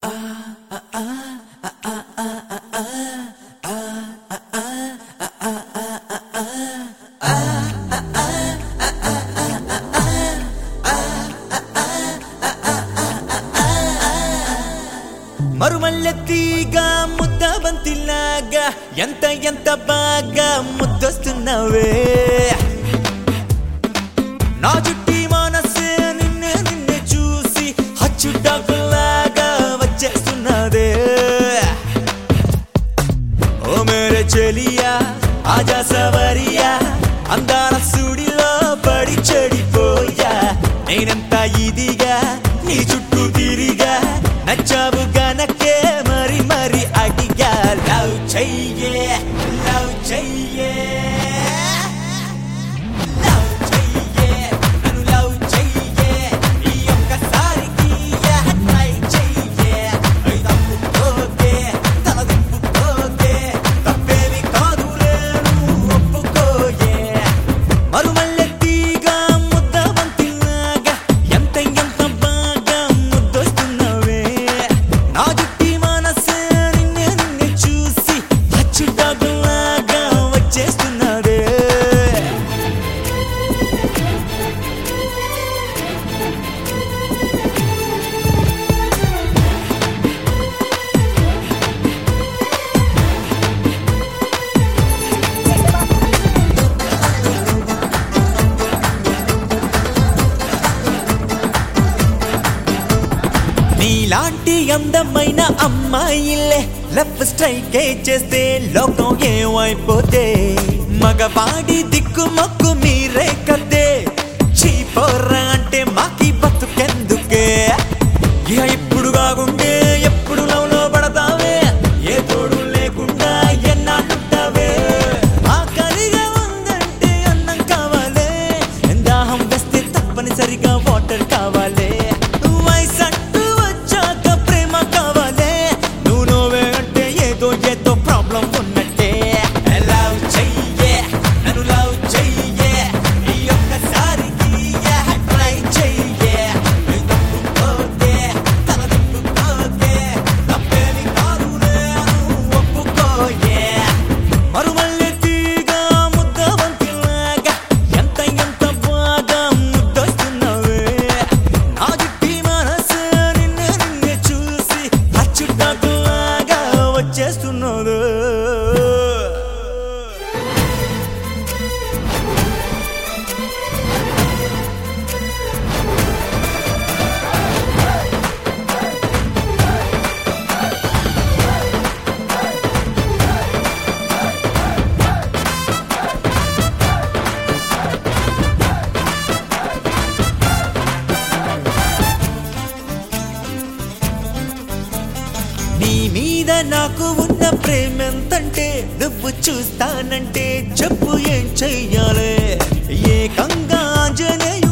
మరుమల్లెత్తిగా ముద్ద బంతిలాగా ఎంత ఎంత బాగా ముద్దొస్తున్నావే నా చుట్టి మనసే నిన్నే నిన్నే చూసి హచ్చుటాకులాగా వచ్చేస్తున్నదే ఓ మేరే చెలియా ఆజా సవరియా అందాల సుడిలో పడి చెడిపోయా నేనంత ఇదిగా నీ చుట్టూ తిరిగా నచ్చావు గనకే మరి మరి అడిగా లవ్ చెయ్యే లవ్ చెయ్యే లవ్ చెయ్యే నన్ను లవ్ చెయ్యే ఈ ఒక్కసారికి ట్రై చెయ్యే తప్పుకోకే తల తిప్పుకోకే తప్పేమి కాదులే నువ్వు ఒప్పుకోయే మరుమల్లెత్తిగా ముద్ద వంతిలాగా ఎంత ఎంత బాగా ముద్దొస్తున్నావే నా జుట్టి మనసే నిన్నే నిన్నే చూసి అచ్చుటాకులాగా వచ్చేస్తున్నదే నీలాంటి అందమైన అమ్మాయిలే లెఫ్ట్ స్ట్రైక్ చేస్తే లోకం ఏమైపోతే మగవాడి దిక్కు మొక్కు మీరే కదే చీపోర్రా అంటే మాకి బతుకెందుకే ఇక ఇప్పుడు కాకుంటే ఎప్పుడు లవ్లో పడతావే ఏ తోడు లేకుండా ఎన్నాళ్ళుంటావే ఆకలిగా ఉందంటే అన్నం కావాలే దాహం వేస్తే తప్పనిసరిగా వాటర్ కావాలే వయసట్టు వచ్చాక ప్రేమ కావాలే నువ్వు నువ్వే అంటే ఏదో ఏదో ప్రాబ్లం ఉన్నట్టే లవ్ చెయ్యే నన్ను లవ్ చెయ్యే ఈ ఒక్కసారికి ట్రై చెయ్యే తప్పుకోకే తల తిప్పుకోకే తప్పేమి కాదులే నువ్వు ఒప్పుకోయే మరుమల్లెత్తిగా ముద్ద వంతిలాగా ఎంత ఎంత బాగా ముద్దొస్తున్నావే నా జుట్టి మనసు నిన్నే నిన్నే చూసి అచ్చుటాకులాగా వచ్చేస్తున్నదో నీ మీద నాకు ఉన్న ప్రేమెంతంటే నువ్వు చూస్తానంటే చెప్పు ఏం చెయ్యాలి ఏకంగా ఆంజనేయ